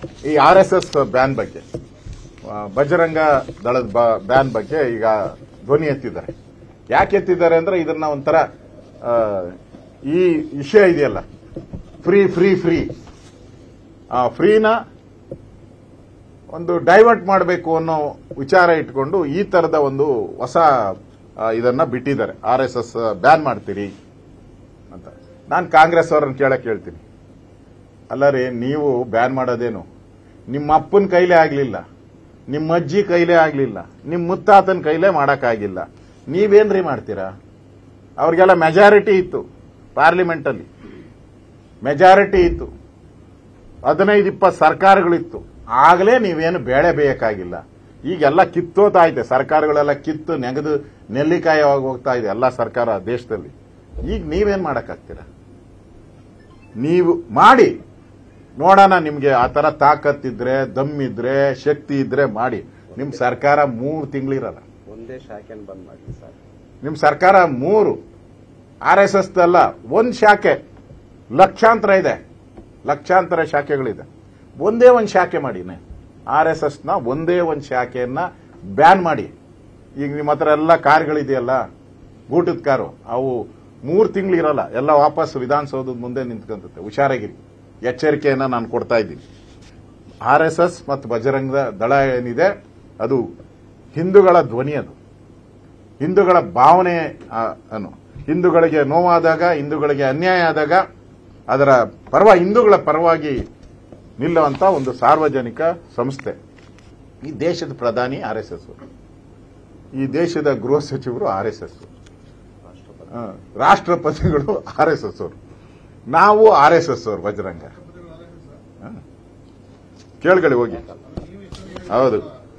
ಈ R S S ban ಬಗ್ಗೆ ಆ, ಬಜರಂಗ ದಳದ ಬ- ಬ್ಯಾನ್ ಬಗ್ಗೆ ಈಗ ಧ್ವನಿ ಎತ್ತಿದ್ದಾರೆ ಯಾಕೆ ಎತ್ತಿದ್ದಾರೆ ಅಂದ್ರೆ ಇದನ್ನ ಒಂಥರ ಆ, ಈ ವಿಷಯ ಇದೆಯಲ್ಲ ಫ್ರೀ ಫ್ರೀ ಫ್ರೀ ಆ ಫ್ರೀನ ಒಂದು ಡೈವರ್ಟ್ ಮಾಡಬೇಕು ಅನ್ನೋ ವಿಚಾರ ಇಟ್ಕೊಂಡು ಈ ತರದ ಒಂದು ಹೊಸ ಆ, ಇದನ್ನ ಬಿಟ್ಟಿದ್ದಾರೆ ಆರ್ ಎಸ್ ಎಸ್ ಬ್ಯಾನ್ ಮಾಡ್ತೀರಿ ಅಂತ ನಾನು ಕಾಂಗ್ರೆಸ್ ಅವರನ್ನು ಕೇಳಕ್ ಹೇಳ್ತೀನಿ ಅಲ್ಲ ರೀ ನೀವು ಬ್ಯಾನ್ ಮಾಡೋದೇನು ನಿಮ್ಮ ಅಪ್ಪನ ಕೈಲೇ ಆಗ್ಲಿಲ್ಲ ನಿಮ್ಮ ಅಜ್ಜಿ ಕೈಲೇ ಆಗ್ಲಿಲ್ಲ ನಿಮ್ಮ ಮುತ್ತಾತನ ಕೈಲೇ ಮಾಡಕ್ಕಾಗಿಲ್ಲ ನೀವೇನ್ರಿ ಮಾಡ್ತೀರಾ ಅವ್ರಿಗೆಲ್ಲ ಮೆಜಾರಿಟಿ ಇತ್ತು ಪಾರ್ಲಿಮೆಂಟ್ ಅಲ್ಲಿ ಮೆಜಾರಿಟಿ ಇತ್ತು ಹದಿನೈದು ಇಪ್ಪತ್ತು ಸರ್ಕಾರಗಳಿತ್ತು ಆಗಲೇ ನೀವೇನು ಬೇಳೆ ಬೇಯಕ್ಕಾಗಿಲ್ಲ ಈಗೆಲ್ಲ ಕಿತ್ತೋತಾ ಇದೆ ಸರ್ಕಾರಗಳೆಲ್ಲ ಕಿತ್ತು ನೆಗೆದು ನೆಲ್ಲಿಕಾಯಿ ಆಗಿ ಹೋಗ್ತಾ ಇದೆ ಎಲ್ಲ ಸರ್ಕಾರ ದೇಶದಲ್ಲಿ ಈಗ ನೀವೇನ್ ಮಾಡಕ್ಕಾಗ್ತೀರಾ ನೀವು ಮಾಡಿ ನೋಡೋಣ ನಿಮ್ಗೆ ಆ ತರ ತಾಕತ್ತಿದ್ರೆ ದಮ್ಮಿದ್ರೆ ಶಕ್ತಿ ಇದ್ರೆ ಮಾಡಿ ನಿಮ್ ಸರ್ಕಾರ ಮೂರು ತಿಂಗಳಿರಲ್ಲ ಒಂದೇ ಶಾಖೆನ ಬಂದ್ ಮಾಡಿ ಸರ್ ನಿಮ್ ಸರ್ಕಾರ ಮೂರು ಆರ್ ಎಸ್ ಎಸ್ ಅಲ್ಲ ಒಂದ್ ಶಾಖೆ ಲಕ್ಷಾಂತರ ಇದೆ ಲಕ್ಷಾಂತರ ಶಾಖೆಗಳಿದೆ ಒಂದೇ ಒಂದು ಶಾಖೆ ಮಾಡಿನೇ ಆರ್ ಎಸ್ ಎಸ್ ನ ಒಂದೇ ಒಂದು ಶಾಖೆಯನ್ನ ಬ್ಯಾನ್ ಮಾಡಿ ಈಗ ನಿಮ್ಮ ಹತ್ರ ಎಲ್ಲ ಕಾರ್ಗಳಿದೆಯಲ್ಲ ಗೂಟದ ಕಾರು ಅವು ಮೂರು ತಿಂಗಳು ಇರಲ್ಲ ಎಲ್ಲ ವಾಪಸ್ ವಿಧಾನಸೌಧದ ಮುಂದೆ ನಿಂತ್ಕೊಂತತೆ ಹುಷಾರಾಗಿರಿ ಎಚ್ಚರಿಕೆಯನ್ನ ನಾನು ಕೊಡ್ತಾ ಇದ್ದೀನಿ ಆರ್ ಎಸ್ ಎಸ್ ಮತ್ತು ಬಜರಂಗ ದಳ ಏನಿದೆ ಅದು ಹಿಂದೂಗಳ ಧ್ವನಿ ಅದು ಹಿಂದೂಗಳ ಭಾವನೆ ಆ, ಅನ್ನು ಹಿಂದೂಗಳಿಗೆ ನೋವಾದಾಗ ಹಿಂದೂಗಳಿಗೆ ಅನ್ಯಾಯ ಆದಾಗ ಅದರ ಪರವ ಹಿಂದೂಗಳ ಪರವಾಗಿ ನಿಲ್ಲುವಂತ ಒಂದು ಸಾರ್ವಜನಿಕ ಸಂಸ್ಥೆ ಈ ದೇಶದ ಪ್ರಧಾನಿ ಆರ್ ಎಸ್ ಎಸ್ ಈ ದೇಶದ ಗೃಹ ಸಚಿವರು ಆರ್ ಎಸ್ ಎಸ್ ರಾಷ್ಟ್ರಪತಿಗಳು ಆರ್ ಎಸ್ ಎಸ್ ಅವರು ನಾವು ಆರ್ ಎಸ್ ಎಸ್ ಅವರು ಬಜರಂಗ ಹ. ಕೇಳ್ಕೊಳ್ಳಿ ಹೋಗಿ ಹೌದು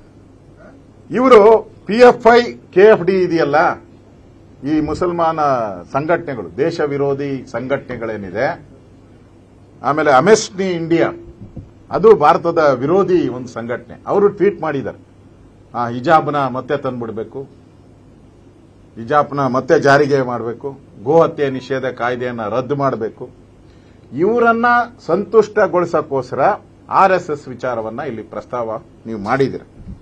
ಇವರು P F I K F D ಇದೆಯಲ್ಲ ಈ ಮುಸಲ್ಮಾನ ಸಂಘಟನೆಗಳು ದೇಶ ವಿರೋಧಿ ಸಂಘಟನೆಗಳೇನಿದೆ ಆಮೇಲೆ ಅಮೆಸ್ನಿ ಇಂಡಿಯಾ ಅದು ಭಾರತದ ವಿರೋಧಿ ಒಂದು ಸಂಘಟನೆ ಅವರು ಟ್ವೀಟ್ ಮಾಡಿದ್ದಾರೆ ಆ ಹಿಜಾಬ್ನ ಮತ್ತೆ ತಂದ್ಬಿಡ್ಬೇಕು ಹಿಜಾಬ್ನ ಮತ್ತೆ ಜಾರಿಗೆ ಮಾಡಬೇಕು ಗೋ ಹತ್ಯೆ ನಿಷೇಧ ಕಾಯ್ದೆಯನ್ನ ರದ್ದು ಮಾಡಬೇಕು ಇವರನ್ನ ಸಂತುಷ್ಟಗೊಳಿಸಕ್ಕೋಸ್ಕರ ಆರ್ ಎಸ್ ಎಸ್ ವಿಚಾರವನ್ನ ಇಲ್ಲಿ ಪ್ರಸ್ತಾವ ನೀವು ಮಾಡಿದಿರ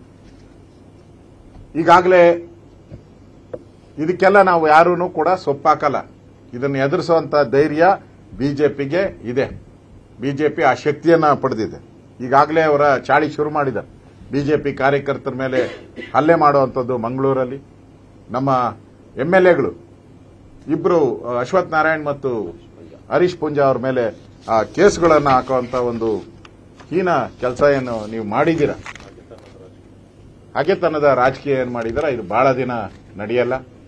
ಈಗಾಗಲೇ ಇದಕ್ಕೆಲ್ಲ ನಾವು ಯಾರೂ ಕೂಡ ಸೊಪ್ಪಾಕಲ್ಲ ಇದನ್ನು ಎದುರಿಸುವಂತ ಧೈರ್ಯ ಬಿಜೆಪಿಗೆ ಇದೆ ಬಿಜೆಪಿ ಆ ಶಕ್ತಿಯನ್ನ ಪಡೆದಿದೆ ಈಗಾಗಲೇ ಅವರ ಚಾಳಿ ಶುರು ಮಾಡಿದ್ದಾರೆ ಬಿಜೆಪಿ ಕಾರ್ಯಕರ್ತರ ಮೇಲೆ ಹಲ್ಲೆ ಮಾಡುವಂಥದ್ದು ಮಂಗಳೂರಲ್ಲಿ ನಮ್ಮ ಎಂ ಎಲ್ ಎಗಳು ಇಬ್ರು ಆ, ಅಶ್ವಥ್ ನಾರಾಯಣ್ ಮತ್ತು ಹರೀಶ್ ಪುಂಜಾ ಅವ್ರ ಮೇಲೆ ಆ ಕೇಸ್ಗಳನ್ನು ಹಾಕುವಂತ ಒಂದು ಹೀನ ಕೆಲಸ ಏನು ನೀವು ಮಾಡಿದ್ದೀರಾ ಹಾಗೆತನದ ರಾಜಕೀಯ ಏನ್ ಮಾಡಿದಾರ ಇದು ಬಹಳ ದಿನ ನಡೆಯಲ್ಲ